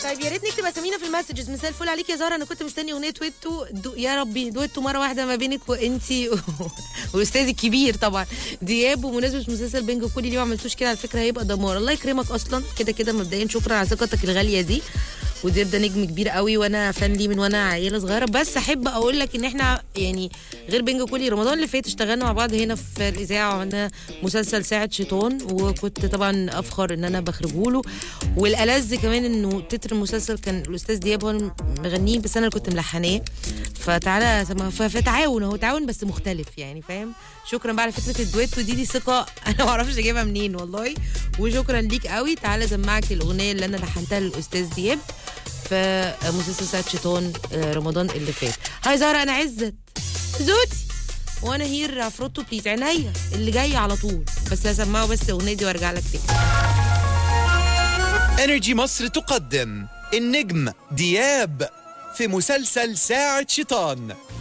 طيب يا ريت نكتب اسامينا في المسجز مساء الفل عليك يا زهره انا كنت مستني اغنيه دويتو دو يا ربي دويتو مره واحده ما بينك وانتي واستاذي الكبير طبعا دياب ومناسبه مسلسل بينج كل اللي ما عملتوش كده على فكره هيبقى دمار الله يكرمك اصلا كده كده مبدئيا شكرا على ثقتك الغاليه دي ودياب ده نجم كبير قوي وانا فان ليه من وانا عيله صغيره بس احب اقول لك ان احنا يعني غير بينج كلي رمضان اللي فات اشتغلنا مع بعض هنا في الاذاعه وعملنا مسلسل ساعه شيطان وكنت طبعا افخر ان انا بخرجه له والالذ كمان انه تتر المسلسل كان الاستاذ دياب هو المغنيه بس انا اللي كنت ملحناه فتعالى سما- ف- فتعاون هو تعاون بس مختلف يعني فاهم شكرا بقى على فكره الدويتو دي دي ثقه انا ما اعرفش اجيبها منين والله وشكرا ليك قوي تعالى اسمعك الاغنيه اللي انا لحنتها للاستاذ دياب في مسلسل ساعه شيطان آه، رمضان اللي فات هاي زهره انا عزت زوتي وانا هير عفروتو بليز عينيا اللي جاي على طول بس هسمعه بس الاغنيه دي وارجع لك تاني انرجي مصر تقدم النجم دياب في مسلسل ساعة شيطان